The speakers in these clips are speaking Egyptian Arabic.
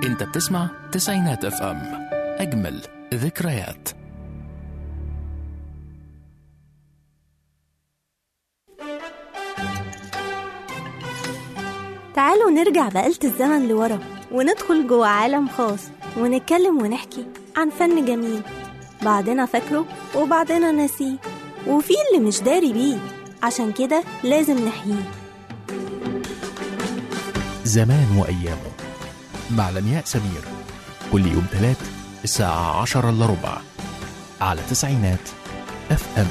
انت بتسمع تسعينات اف ام اجمل ذكريات تعالوا نرجع بآلة الزمن لورا وندخل جوه عالم خاص ونتكلم ونحكي عن فن جميل بعضنا فاكره وبعضنا ناسيه وفي اللي مش داري بيه عشان كده لازم نحييه زمان وأيامه مع لمياء سمير كل يوم تلات الساعة عشرة إلا ربع على تسعينات اف ام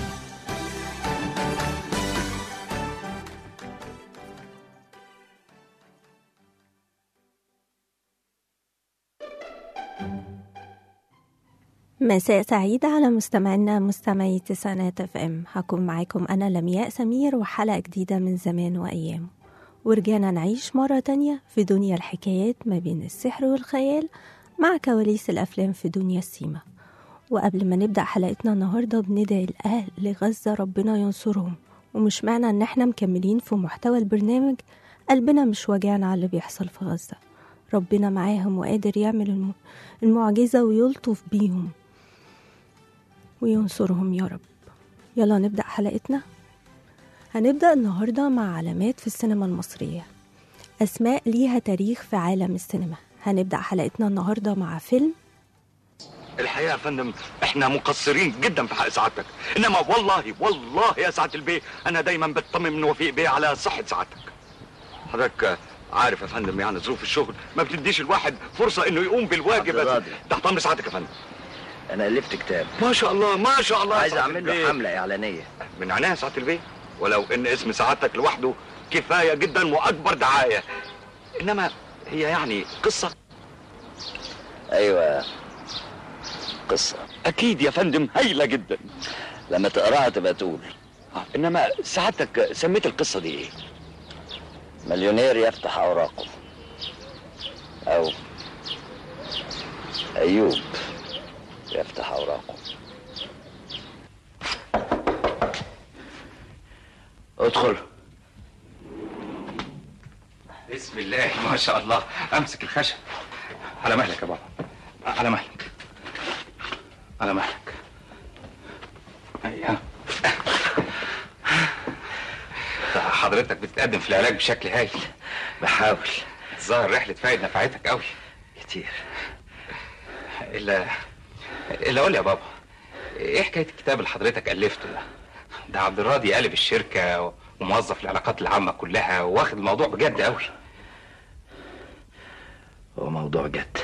مساء سعيد على مستمعينا مستمعي تسعينات اف ام هكون معاكم انا لمياء سمير وحلقة جديدة من زمان وايام ورجعنا نعيش مرة تانية في دنيا الحكايات ما بين السحر والخيال مع كواليس الأفلام في دنيا السيما وقبل ما نبدأ حلقتنا النهاردة بندعي لأهل غزة ربنا ينصرهم ومش معنى إن احنا مكملين في محتوى البرنامج قلبنا مش واجعنا على اللي بيحصل في غزة ربنا معاهم وقادر يعمل الم- المعجزة ويلطف بيهم وينصرهم يا رب يلا نبدأ حلقتنا هنبدأ النهاردة مع علامات في السينما المصرية أسماء ليها تاريخ في عالم السينما هنبدأ حلقتنا النهاردة مع فيلم الحقيقه يا فندم احنا مقصرين جدا في حق سعادتك انما والله والله يا سعاده البيه انا دايما بطمن من وفيق بيه على صحه سعادتك حضرتك عارف يا فندم يعني ظروف الشغل ما بتديش الواحد فرصه انه يقوم بالواجب عبد القادر. تحت امر سعادتك يا فندم انا الفت كتاب ما شاء الله ما شاء الله يا عايز سعادة اعمل له البيه. حمله اعلانيه من عناية يا سعاده البيه ولو ان اسم سعادتك لوحده كفايه جدا واكبر دعايه انما هي يعني قصه ايوه قصه اكيد يا فندم هايله جدا لما تقراها تبقى تقول آه، انما سعادتك سميت القصه دي ايه مليونير يفتح اوراقه او ايوب يفتح اوراقه ادخل بسم الله ما شاء الله امسك الخشب على مهلك يا بابا على مهلك على مهلك ايوه حضرتك بتتقدم في العلاج بشكل هايل بحاول ظاهر رحله فايد نفعتك قوي كتير الا الا قول لي يا بابا ايه حكايه الكتاب اللي حضرتك الفته ده ده عبد الراضي قلب الشركه وموظف العلاقات العامه كلها واخد الموضوع بجد قوي هو موضوع جد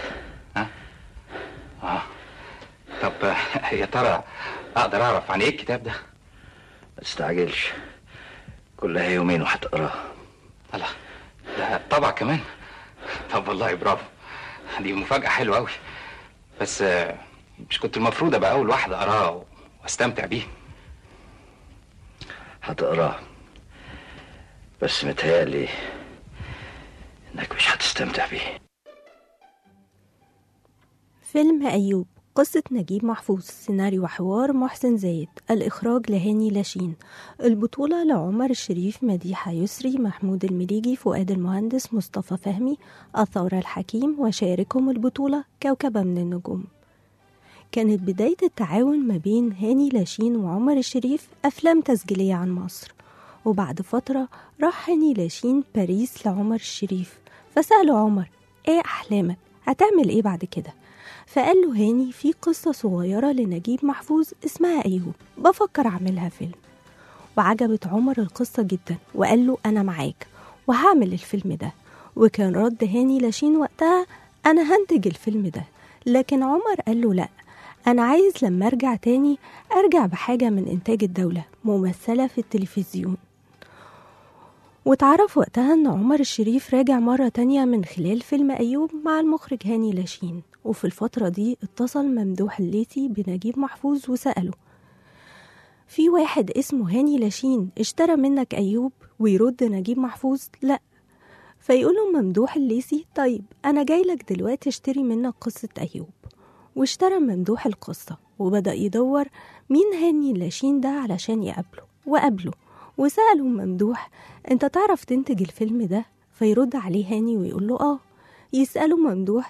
اه طب يا ترى اقدر اعرف عن ايه الكتاب ده ما تستعجلش كلها يومين وهتقراها الله ده طبع كمان طب والله برافو دي مفاجأة حلوة أوي بس آه، مش كنت المفروض أبقى أول واحد أقراه واستمتع بيه هتقراها بس متهيألي انك مش هتستمتع بيه فيلم أيوب قصة نجيب محفوظ سيناريو وحوار محسن زايد الإخراج لهاني لاشين البطولة لعمر الشريف مديحة يسري محمود المليجي فؤاد المهندس مصطفى فهمي الثورة الحكيم وشاركهم البطولة كوكبة من النجوم كانت بداية التعاون ما بين هاني لاشين وعمر الشريف أفلام تسجيلية عن مصر وبعد فترة راح هاني لاشين باريس لعمر الشريف فسأله عمر ايه أحلامك هتعمل ايه بعد كده فقال له هاني في قصة صغيرة لنجيب محفوظ اسمها أيوب بفكر أعملها فيلم وعجبت عمر القصة جدا وقال له أنا معاك وهعمل الفيلم ده وكان رد هاني لاشين وقتها أنا هنتج الفيلم ده لكن عمر قال له لأ أنا عايز لما أرجع تاني أرجع بحاجة من إنتاج الدولة ممثلة في التلفزيون واتعرف وقتها ان عمر الشريف راجع مرة تانية من خلال فيلم أيوب مع المخرج هاني لاشين وفي الفترة دي اتصل ممدوح الليثي بنجيب محفوظ وسأله في واحد اسمه هاني لاشين اشترى منك أيوب ويرد نجيب محفوظ لا فيقوله ممدوح الليثي طيب أنا جايلك دلوقتي اشتري منك قصة أيوب واشترى ممدوح القصة وبدأ يدور مين هاني لاشين ده علشان يقابله وقابله وسأله ممدوح انت تعرف تنتج الفيلم ده فيرد عليه هاني ويقول له اه يسأله ممدوح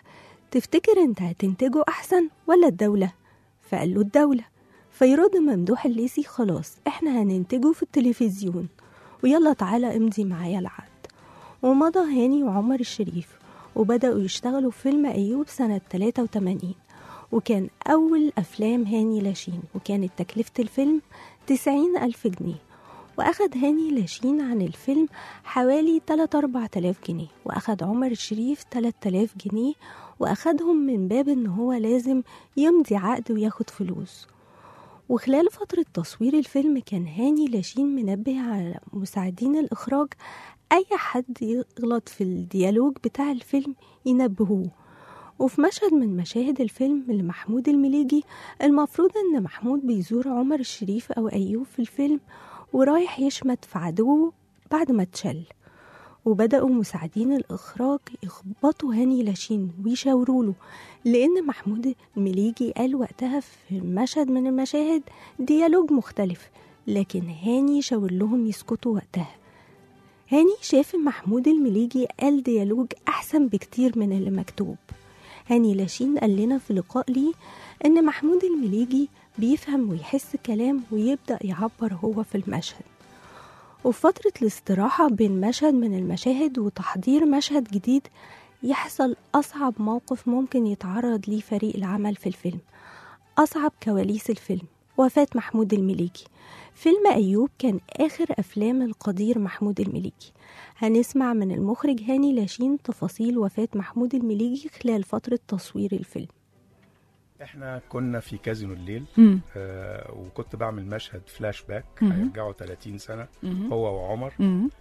تفتكر انت هتنتجه أحسن ولا الدولة؟ فقال له الدولة فيرد ممدوح الليسي خلاص احنا هننتجه في التلفزيون ويلا تعالى امضي معايا العقد ومضى هاني وعمر الشريف وبدأوا يشتغلوا في فيلم أيوب سنة 83 وكان أول أفلام هاني لاشين وكانت تكلفة الفيلم 90 ألف جنيه وأخد هاني لاشين عن الفيلم حوالي 3 4000 جنيه وأخد عمر الشريف 3000 جنيه وأخدهم من باب إن هو لازم يمضي عقد وياخد فلوس وخلال فترة تصوير الفيلم كان هاني لاشين منبه على مساعدين الإخراج أي حد يغلط في الديالوج بتاع الفيلم ينبهوه وفي مشهد من مشاهد الفيلم لمحمود المليجي المفروض إن محمود بيزور عمر الشريف أو أيوب في الفيلم ورايح يشمت في عدوه بعد ما اتشل وبدأوا مساعدين الإخراج يخبطوا هاني لاشين ويشاوروا له لأن محمود المليجي قال وقتها في مشهد من المشاهد ديالوج مختلف لكن هاني شاور لهم يسكتوا وقتها هاني شاف إن محمود المليجي قال ديالوج أحسن بكتير من اللي مكتوب هاني لاشين قال لنا في لقاء ليه إن محمود المليجي بيفهم ويحس كلام ويبدأ يعبر هو في المشهد وفي فترة الاستراحة بين مشهد من المشاهد وتحضير مشهد جديد يحصل أصعب موقف ممكن يتعرض ليه فريق العمل في الفيلم أصعب كواليس الفيلم وفاة محمود المليكي فيلم أيوب كان آخر أفلام القدير محمود المليكي هنسمع من المخرج هاني لاشين تفاصيل وفاة محمود المليكي خلال فترة تصوير الفيلم احنا كنا في كازينو الليل مم. آه وكنت بعمل مشهد فلاش باك مم. هيرجعوا 30 سنه مم. هو وعمر مم.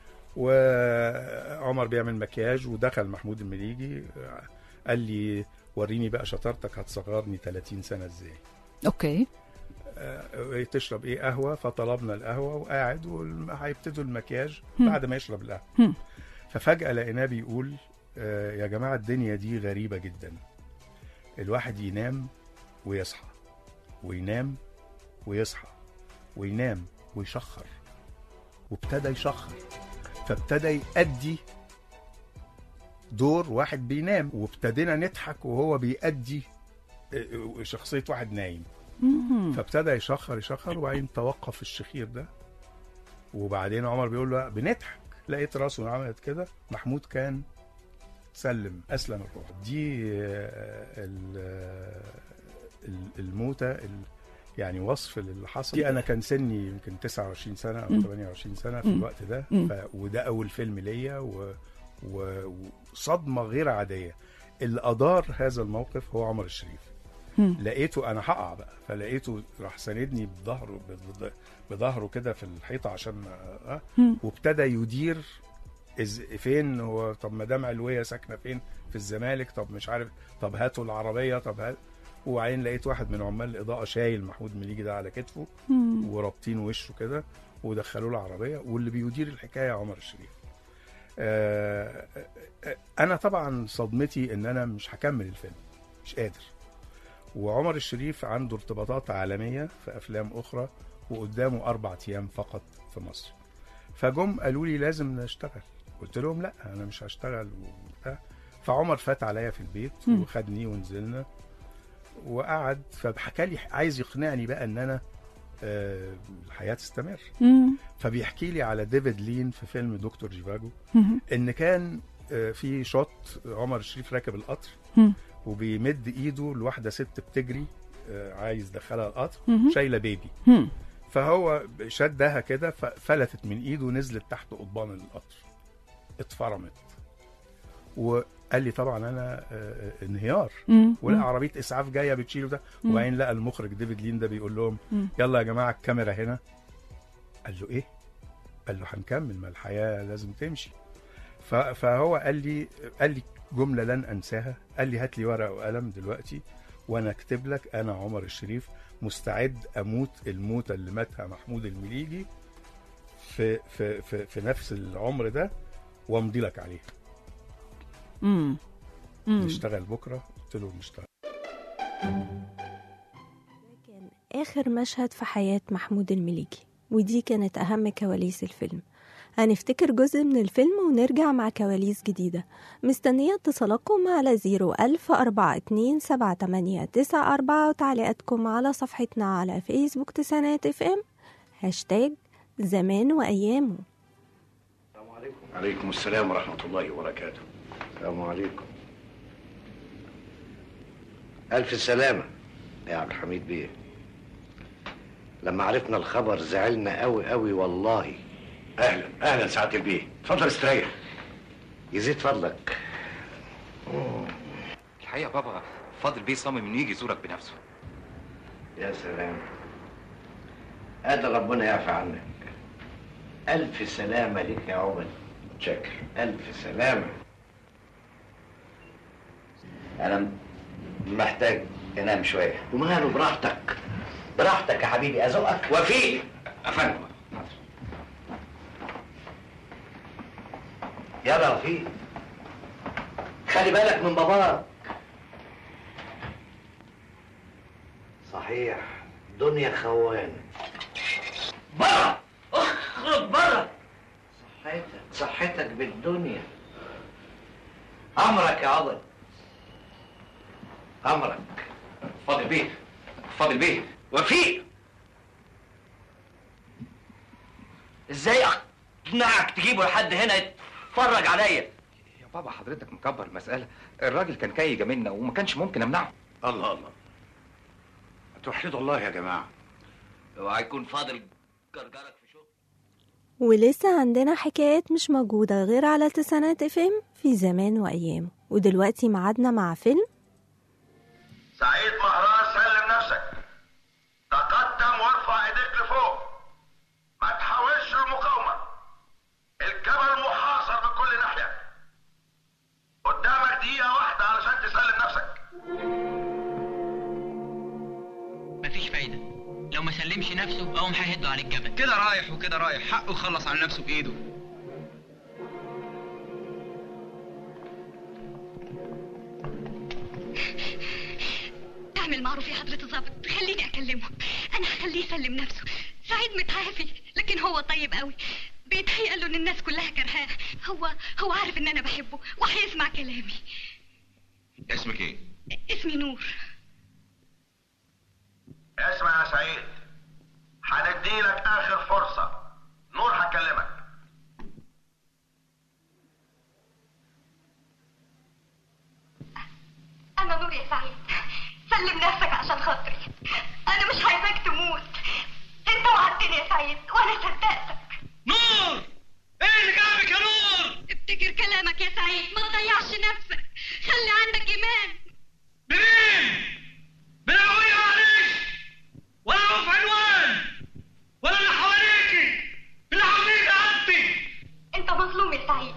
وعمر بيعمل مكياج ودخل محمود المليجي آه، قال لي وريني بقى شطارتك هتصغرني 30 سنه ازاي اوكي آه، تشرب ايه قهوه فطلبنا القهوه وقاعد وهيبتدوا المكياج مم. بعد ما يشرب القهوه مم. ففجاه لقيناه بيقول آه، يا جماعه الدنيا دي غريبه جدا الواحد ينام ويصحى وينام ويصحى وينام ويشخر وابتدى يشخر فابتدى يأدي دور واحد بينام وابتدينا نضحك وهو بيأدي آه، آه، شخصية واحد نايم مم. فابتدى يشخر يشخر وبعدين توقف الشخير ده وبعدين عمر بيقول له بنضحك لقيت راسه عملت كده محمود كان سلم اسلم الروح دي آه، ال- آه، ال- الموتة ال- يعني وصف للي حصل دي انا كان سني يمكن 29 سنه او مم. 28 سنه في مم. الوقت ده مم. ف... وده اول فيلم ليا و... و... وصدمه غير عاديه اللي ادار هذا الموقف هو عمر الشريف مم. لقيته انا هقع بقى فلقيته راح ساندني بظهره بظ- بظهره كده في الحيطه عشان ما- آه، مم. وابتدى يدير إز فين هو طب مدام علويه ساكنه فين في الزمالك طب مش عارف طب هاتوا العربيه طب هات وبعدين لقيت واحد من عمال الاضاءه شايل محمود مليجي ده على كتفه مم. ورابطين وشه كده ودخلوه العربيه واللي بيدير الحكايه عمر الشريف. آه، آه، انا طبعا صدمتي ان انا مش هكمل الفيلم مش قادر. وعمر الشريف عنده ارتباطات عالميه في افلام اخرى وقدامه اربع ايام فقط في مصر. فجم قالوا لي لازم نشتغل قلت لهم لا انا مش هشتغل وبتاع فعمر فات عليا في البيت مم. وخدني ونزلنا وقعد فحكى لي عايز يقنعني بقى ان انا آه، الحياه تستمر مم. فبيحكي لي على ديفيد لين في فيلم دكتور جيفاجو مم. ان كان آه، في شوت عمر الشريف راكب القطر مم. وبيمد ايده لواحده ست بتجري آه، عايز يدخلها القطر مم. شايله بيبي مم. فهو شدها كده ففلتت من ايده ونزلت تحت قضبان القطر اتفرمت وقال لي طبعا انا آه، آه، انهيار مم. ولقى عربيه اسعاف جايه بتشيله ده مم. وبعدين لقى المخرج ديفيد لين ده بيقول لهم مم. يلا يا جماعه الكاميرا هنا قال له ايه قال له هنكمل ما الحياه لازم تمشي ف- فهو قال لي قال لي جمله لن انساها قال لي هات لي ورقه وقلم دلوقتي وانا اكتب لك انا عمر الشريف مستعد اموت الموته اللي ماتها محمود المليجي في في في, في نفس العمر ده وامضي لك عليها مم. مم. نشتغل بكره قلت له نشتغل كان آخر مشهد في حياة محمود المليكي ودي كانت أهم كواليس الفيلم هنفتكر جزء من الفيلم ونرجع مع كواليس جديدة مستنية اتصالاتكم على 010427894 وتعليقاتكم على صفحتنا على فيسبوك تسعينات اف ام هاشتاج زمان وأيامه السلام عليكم عليكم السلام ورحمة الله وبركاته السلام عليكم ألف سلامة يا عبد الحميد بيه لما عرفنا الخبر زعلنا قوي قوي والله أهلا أهلا سعادة البيه اتفضل استريح يزيد فضلك الحقيقه بابا فاضل بيه صامم انه يجي يزورك بنفسه يا سلام قادر ربنا يعفى عنك ألف سلامة لك يا عمر شكر ألف سلامة انا محتاج انام شويه وماله براحتك براحتك يا حبيبي أزقك وفيق افندم يلا رفيق خلي بالك من باباك صحيح دنيا خوان بره اخرج بره صحتك صحتك بالدنيا أمرك يا عضل أمرك فاضل بيه فاضل بيه وفيق ازاي اقنعك تجيبه لحد هنا يتفرج عليا يا بابا حضرتك مكبر المساله الراجل كان جاي جاملنا وما كانش ممكن امنعه الله الله توحدوا الله يا جماعة اوعى يكون فاضل جرجرك في شغل ولسه عندنا حكايات مش موجودة غير على تسعينات اف ام في زمان وأيامه ودلوقتي معادنا مع فيلم سعيد مهران سلم نفسك تقدم وارفع ايديك لفوق ما تحاولش المقاومة الجبل محاصر من كل ناحية قدامك دقيقة واحدة علشان تسلم نفسك مفيش فايدة لو ما سلمش نفسه أقوم هيهدوا على الجبل كده رايح وكده رايح حقه يخلص على نفسه بايده اعمل معروف يا حضرة الظابط خليني اكلمه انا هخليه يسلم نفسه سعيد متعافي لكن هو طيب قوي بيتهيأ له ان الناس كلها كرهاه هو هو عارف ان انا بحبه وهيسمع كلامي اسمك ايه؟ اسمي نور اسمع يا سعيد هنديلك اخر فرصة نور هكلمك انا نور يا سعيد سلم نفسك عشان خاطري انا مش عايزاك تموت انت وعدتني يا سعيد وانا صدقتك نور ايه اللي جابك يا نور افتكر كلامك يا سعيد ما تضيعش نفسك خلي عندك ايمان بمين بالعوية عليك ولا هو في عنوان ولا اللي حواليكي اللي عاملين قصدي انت مظلوم يا سعيد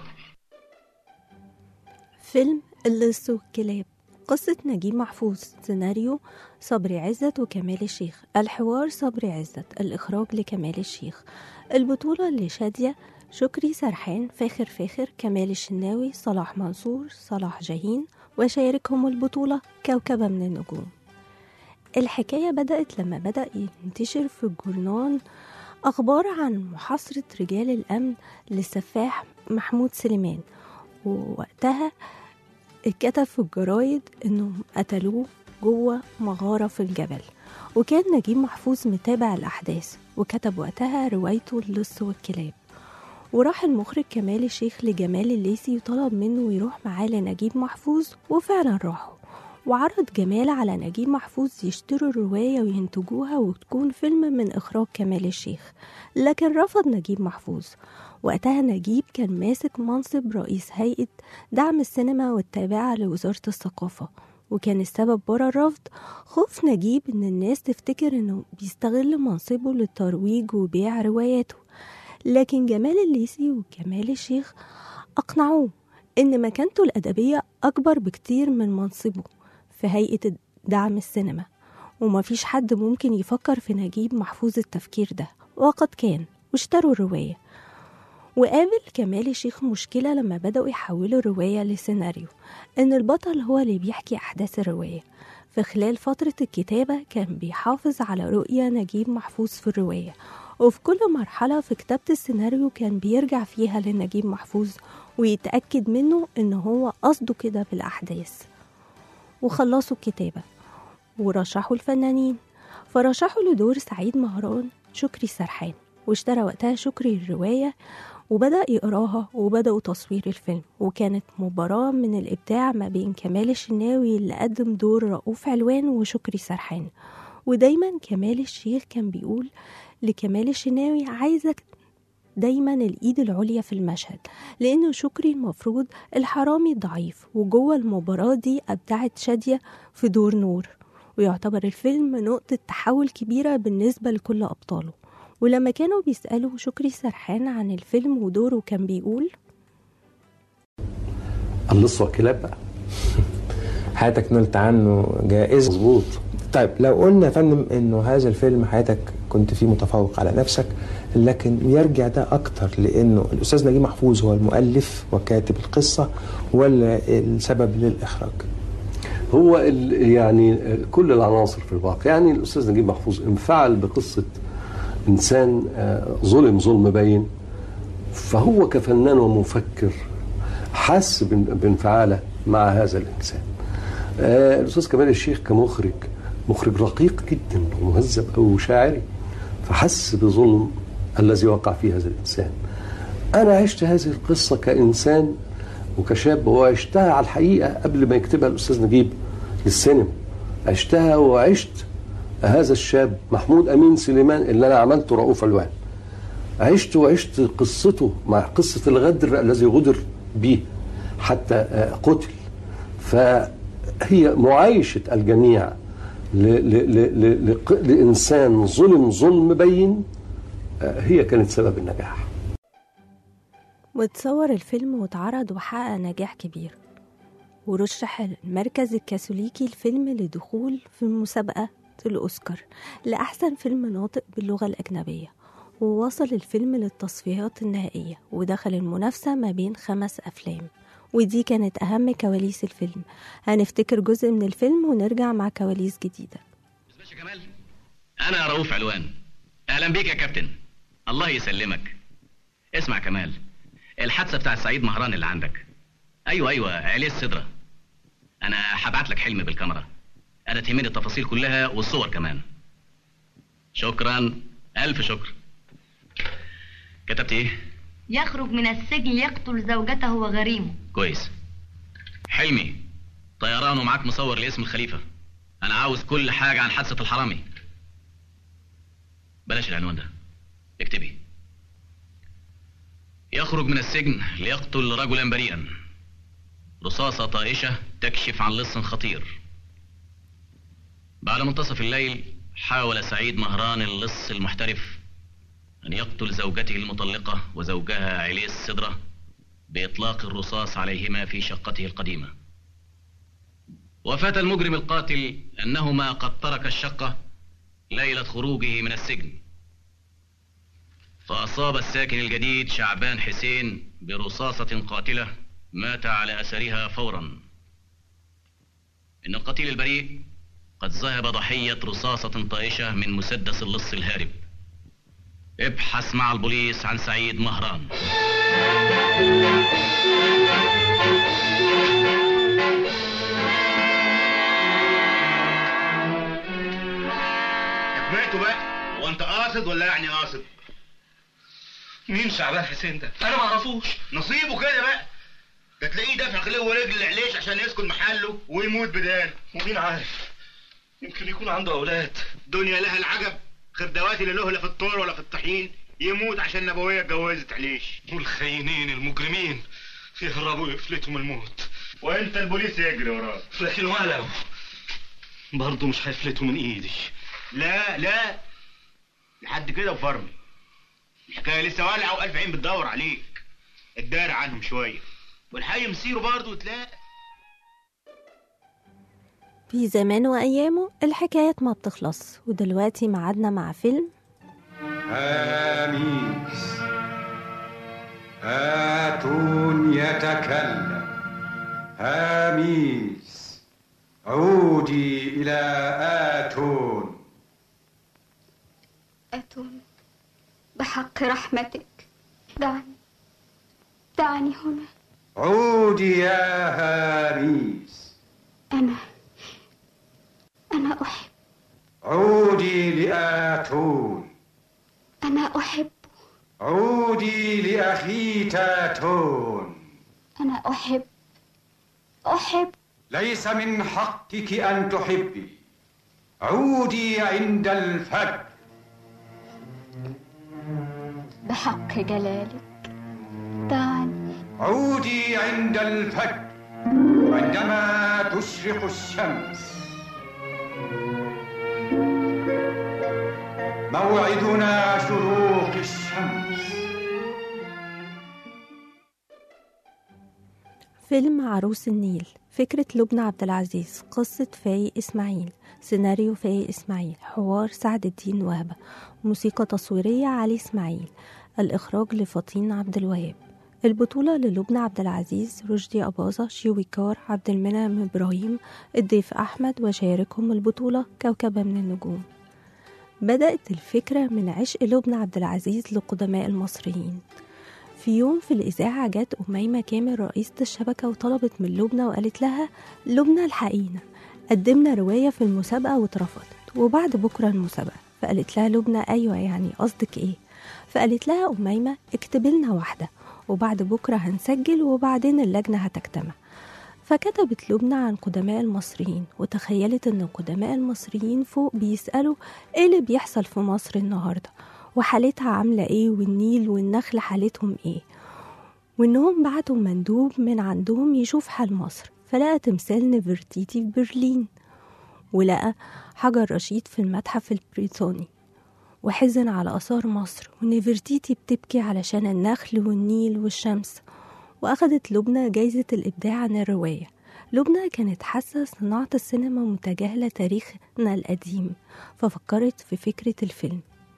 فيلم اللص والكلاب قصة نجيب محفوظ سيناريو صبري عزت وكمال الشيخ الحوار صبري عزت الإخراج لكمال الشيخ البطولة لشادية شكري سرحان فاخر فاخر كمال الشناوي صلاح منصور صلاح جاهين وشاركهم البطولة كوكبة من النجوم الحكاية بدأت لما بدأ ينتشر في الجورنال أخبار عن محاصرة رجال الأمن للسفاح محمود سليمان ووقتها اتكتب في الجرايد انهم قتلوه جوه مغارة في الجبل وكان نجيب محفوظ متابع الأحداث وكتب وقتها روايته اللص والكلاب وراح المخرج كمال الشيخ لجمال الليثي وطلب منه يروح معاه لنجيب محفوظ وفعلا راحوا وعرض جمال على نجيب محفوظ يشتروا الرواية وينتجوها وتكون فيلم من إخراج كمال الشيخ لكن رفض نجيب محفوظ وقتها نجيب كان ماسك منصب رئيس هيئة دعم السينما والتابعة لوزارة الثقافة وكان السبب ورا الرفض خوف نجيب إن الناس تفتكر إنه بيستغل منصبه للترويج وبيع رواياته لكن جمال الليثي وكمال الشيخ أقنعوه إن مكانته الأدبية أكبر بكتير من منصبه في هيئة دعم السينما ومفيش حد ممكن يفكر في نجيب محفوظ التفكير ده وقد كان واشتروا الرواية وقابل كمال الشيخ مشكلة لما بدأوا يحولوا الرواية لسيناريو إن البطل هو اللي بيحكي أحداث الرواية في خلال فترة الكتابة كان بيحافظ على رؤية نجيب محفوظ في الرواية وفي كل مرحلة في كتابة السيناريو كان بيرجع فيها لنجيب محفوظ ويتأكد منه إن هو قصده كده بالأحداث وخلصوا الكتابة ورشحوا الفنانين فرشحوا لدور سعيد مهران شكري سرحان واشترى وقتها شكري الرواية وبدأ يقراها وبدأوا تصوير الفيلم وكانت مباراة من الإبداع ما بين كمال الشناوي اللي قدم دور رؤوف علوان وشكري سرحان ودايما كمال الشيخ كان بيقول لكمال الشناوي عايزك دايما الإيد العليا في المشهد لأنه شكري المفروض الحرامي ضعيف وجوه المباراة دي أبدعت شادية في دور نور ويعتبر الفيلم نقطة تحول كبيرة بالنسبة لكل أبطاله ولما كانوا بيسألوا شكري سرحان عن الفيلم ودوره كان بيقول اللص والكلاب بقى حياتك نلت عنه جائزة مظبوط طيب لو قلنا يا فندم انه هذا الفيلم حياتك كنت فيه متفوق على نفسك لكن يرجع ده اكتر لانه الاستاذ نجيب محفوظ هو المؤلف وكاتب القصه ولا السبب للاخراج؟ هو ال- يعني كل العناصر في الواقع يعني الاستاذ نجيب محفوظ انفعل بقصه انسان آه، ظلم ظلم باين فهو كفنان ومفكر حس بان- بانفعاله مع هذا الانسان آه، الاستاذ كمال الشيخ كمخرج مخرج رقيق جدا ومهذب او شاعري فحس بظلم الذي وقع فيه هذا الانسان انا عشت هذه القصه كانسان وكشاب وعشتها على الحقيقه قبل ما يكتبها الاستاذ نجيب للسينما عشتها وعشت هذا الشاب محمود امين سليمان اللي انا عملته رؤوف علوان عشت وعشت قصته مع قصه الغدر الذي غدر به حتى آه، قتل فهي معايشه الجميع ل- ل- ل- ل- لق- لانسان ظلم ظلم بين آه، هي كانت سبب النجاح وتصور الفيلم واتعرض وحقق نجاح كبير ورشح المركز الكاثوليكي الفيلم لدخول في مسابقة الأوسكار لأحسن فيلم ناطق باللغة الأجنبية ووصل الفيلم للتصفيات النهائية ودخل المنافسة ما بين خمس أفلام ودي كانت أهم كواليس الفيلم هنفتكر جزء من الفيلم ونرجع مع كواليس جديدة باشا كمال انا رؤوف علوان اهلا بيك يا كابتن الله يسلمك اسمع كمال الحادثه بتاعت سعيد مهران اللي عندك ايوه ايوه عليه الصدره انا هبعت لك حلم بالكاميرا انا تهمني التفاصيل كلها والصور كمان شكرا الف شكر كتبت ايه يخرج من السجن يقتل زوجته وغريمه كويس حلمي طيران ومعاك مصور لاسم الخليفه انا عاوز كل حاجه عن حادثه الحرامي بلاش العنوان ده اكتبي يخرج من السجن ليقتل رجلا بريئا رصاصة طائشة تكشف عن لص خطير بعد منتصف الليل حاول سعيد مهران اللص المحترف أن يقتل زوجته المطلقة وزوجها عليه الصدرة بإطلاق الرصاص عليهما في شقته القديمة وفات المجرم القاتل أنهما قد ترك الشقة ليلة خروجه من السجن فأصاب الساكن الجديد شعبان حسين برصاصة قاتلة مات على أثرها فورا إن القتيل البريء قد ذهب ضحية رصاصة طائشة من مسدس اللص الهارب ابحث مع البوليس عن سعيد مهران سمعته بقى هو انت قاصد ولا يعني قاصد مين شعبان حسين ده؟ انا ما اعرفوش نصيبه كده بقى ده تلاقيه دافع خليه ورجل العليش عشان يسكن محله ويموت بداله ومين عارف يمكن يكون عنده اولاد دنيا لها العجب خردواتي لا له لا في الطور ولا في الطحين يموت عشان نبويه اتجوزت عليش والخاينين المجرمين يهربوا يفلتوا من الموت وانت البوليس يجري وراك لكن ولو برضه مش هيفلتوا من ايدي لا لا لحد كده وفرمي الحكايه لسه والعه والف عين بتدور عليك الدار عنهم شويه والحي مسيره برضه تلاقي في زمان وأيامه الحكايات ما بتخلص ودلوقتي معادنا مع فيلم آميس آتون يتكلم آميس عودي إلى آتون أتون بحق رحمتك دعني دعني هنا عودي يا هاميس أنا أنا أحب عودي لآتون أنا أحب عودي لأخي تاتون أنا أحب أحب ليس من حقك أن تحبي عودي عند الفجر بحق جلالك دعني عودي عند الفجر عندما تشرق الشمس موعدنا شروق الشمس فيلم عروس النيل فكرة لبنى عبد العزيز قصة فاي إسماعيل سيناريو فاي إسماعيل حوار سعد الدين وهبة موسيقى تصويرية علي إسماعيل الإخراج لفطين عبد الوهاب البطولة للبنى عبد العزيز رشدي أباظة شيويكار عبد المنعم إبراهيم الضيف أحمد وشاركهم البطولة كوكبة من النجوم بدأت الفكرة من عشق لبنى عبد العزيز لقدماء المصريين في يوم في الإذاعة جت أميمة كامل رئيسة الشبكة وطلبت من لبنى وقالت لها لبنى الحقينا قدمنا رواية في المسابقة واترفضت وبعد بكرة المسابقة فقالت لها لبنى أيوة يعني قصدك إيه فقالت لها أميمة اكتب لنا واحدة وبعد بكرة هنسجل وبعدين اللجنة هتجتمع فكتبت لبنى عن قدماء المصريين وتخيلت ان قدماء المصريين فوق بيسألوا ايه اللي بيحصل في مصر النهاردة وحالتها عاملة ايه والنيل والنخل حالتهم ايه وانهم بعتوا مندوب من عندهم يشوف حال مصر فلقى تمثال نفرتيتي في برلين ولقى حجر رشيد في المتحف البريطاني وحزن على آثار مصر ونفرتيتي بتبكي علشان النخل والنيل والشمس وأخدت لبنى جايزة الإبداع عن الرواية لبنى كانت حاسة صناعة السينما متجاهلة تاريخنا القديم ففكرت في فكرة الفيلم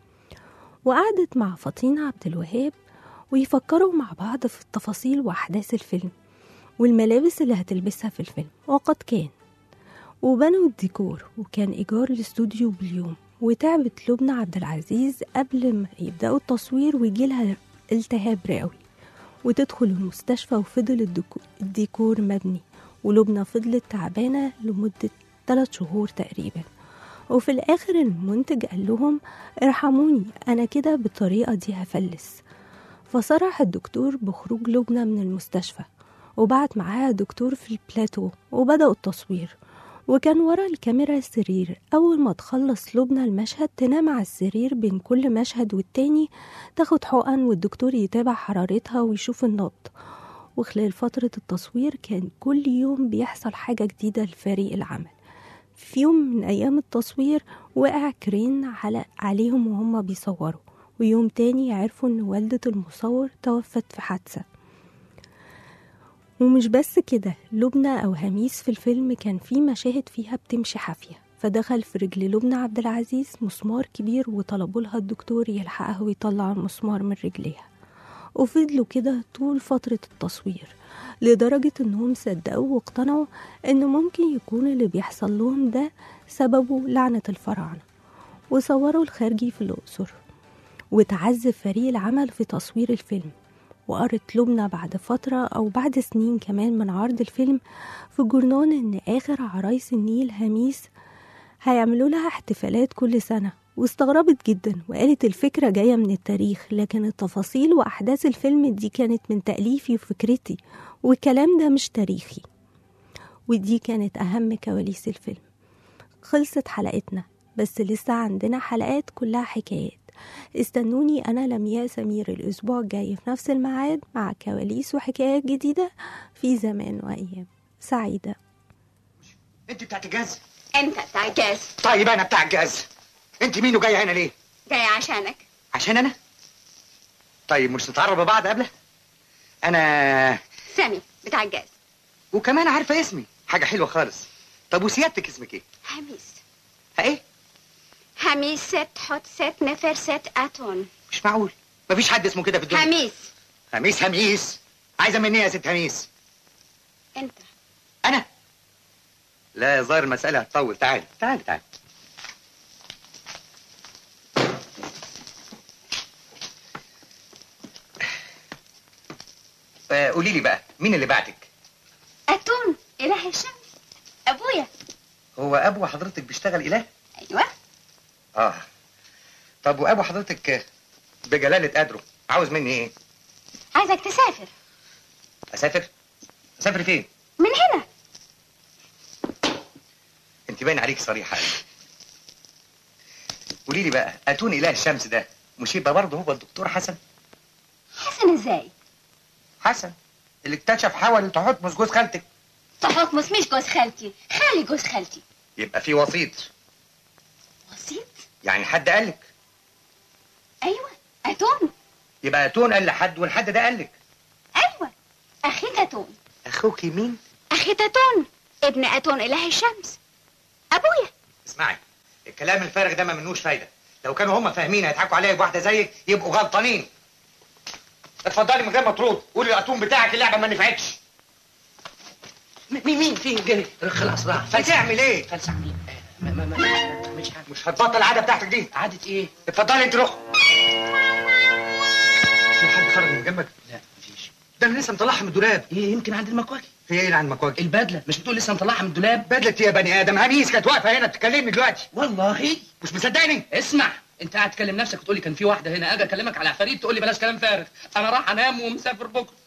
وقعدت مع فطين عبد الوهاب ويفكروا مع بعض في التفاصيل وأحداث الفيلم والملابس اللي هتلبسها في الفيلم وقد كان وبنوا الديكور وكان إيجار الاستوديو باليوم وتعبت لبنى عبد العزيز قبل ما يبدأوا التصوير ويجيلها التهاب رئوي وتدخل المستشفى وفضل الديكو- الديكور مبني ولبنى فضلت تعبانة لمدة ثلاث شهور تقريبا وفي الآخر المنتج قال لهم ارحموني أنا كده بالطريقة دي هفلس فصرح الدكتور بخروج لبنى من المستشفى وبعت معاها دكتور في البلاتو وبدأوا التصوير وكان ورا الكاميرا سرير أول ما تخلص لبنى المشهد تنام على السرير بين كل مشهد والتاني تاخد حقن والدكتور يتابع حرارتها ويشوف النبض وخلال فترة التصوير كان كل يوم بيحصل حاجة جديدة لفريق العمل في يوم من أيام التصوير وقع كرين على عليهم وهم بيصوروا ويوم تاني عرفوا إن والدة المصور توفت في حادثة ومش بس كده لبنى أو هميس في الفيلم كان في مشاهد فيها بتمشي حافية فدخل في رجل لبنى عبد العزيز مسمار كبير وطلبوا لها الدكتور يلحقها ويطلع المسمار من رجليها وفضلوا كده طول فترة التصوير لدرجة انهم صدقوا واقتنعوا ان ممكن يكون اللي بيحصل لهم ده سببه لعنة الفراعنة وصوروا الخارجي في الأقصر وتعذب فريق العمل في تصوير الفيلم وقرت لبنى بعد فترة أو بعد سنين كمان من عرض الفيلم في الجورنال إن آخر عرايس النيل هميس هيعملوا لها احتفالات كل سنة واستغربت جدا وقالت الفكرة جاية من التاريخ لكن التفاصيل وأحداث الفيلم دي كانت من تأليفي وفكرتي والكلام ده مش تاريخي ودي كانت أهم كواليس الفيلم خلصت حلقتنا بس لسه عندنا حلقات كلها حكايات استنوني أنا لمياء سمير الأسبوع الجاي في نفس الميعاد مع كواليس وحكايات جديدة في زمان وأيام سعيدة انت بتاعت الجاز انت بتاع الجاز طيب انا بتاع الجاز انت مين وجايه هنا ليه جاي عشانك عشان انا طيب مش نتعرف ببعض قبله انا سامي بتاع الجاز وكمان عارفه اسمي حاجه حلوه خالص طب وسيادتك اسمك ايه هميس ها ايه هميس ست حط ست نفر ست اتون مش معقول مفيش حد اسمه كده في الدنيا هميس هميس هميس عايزه مني إيه يا ست هميس انت انا لا ظاهر المساله هتطول تعالي تعالي تعالي فقولي لي بقى مين اللي بعتك اتون اله الشمس ابويا هو ابو حضرتك بيشتغل اله ايوه اه طب وابو حضرتك بجلاله قدره عاوز مني ايه عايزك تسافر اسافر اسافر فين من هنا انت باين عليك صريحه قولي لي بقى اتون اله الشمس ده مش يبقى برضه هو الدكتور حسن حسن ازاي حسن اللي اكتشف حول تحتمس جوز خالتك تحكمس مش جوز خالتي خالي جوز خالتي يبقى في وسيط وسيط يعني حد قال لك ايوه اتون يبقى اتون قال لحد والحد ده قال لك ايوه اخي تاتون اخوك مين اخي تاتون ابن اتون اله الشمس ابويا اسمعي الكلام الفارغ ده ما منوش فايده لو كانوا هم فاهمين هيضحكوا عليا بواحده زيك يبقوا غلطانين اتفضلي من غير ما ترد قولي الاتون بتاعك اللعبه ما نفعتش مين مين في جري خلاص راح بتعمل ايه فلسع مين ما ما ما مش مش هتبطل العاده بتاعتك دي عاده ايه اتفضلي انت روح في حد خرج من جنبك لا مفيش ده انا لسه مطلعها من الدولاب ايه يمكن عند المكواجي هي ايه اللي عند المكواجي البدله مش بتقول لسه مطلعها من الدولاب بدله يا بني ادم هنيس كانت واقفه هنا بتكلمني دلوقتي والله مش مصدقني اسمع انت قاعد تكلم نفسك وتقول لي كان في واحده هنا اجي اكلمك على عفاريت تقول لي بلاش كلام فارغ انا راح انام ومسافر بكره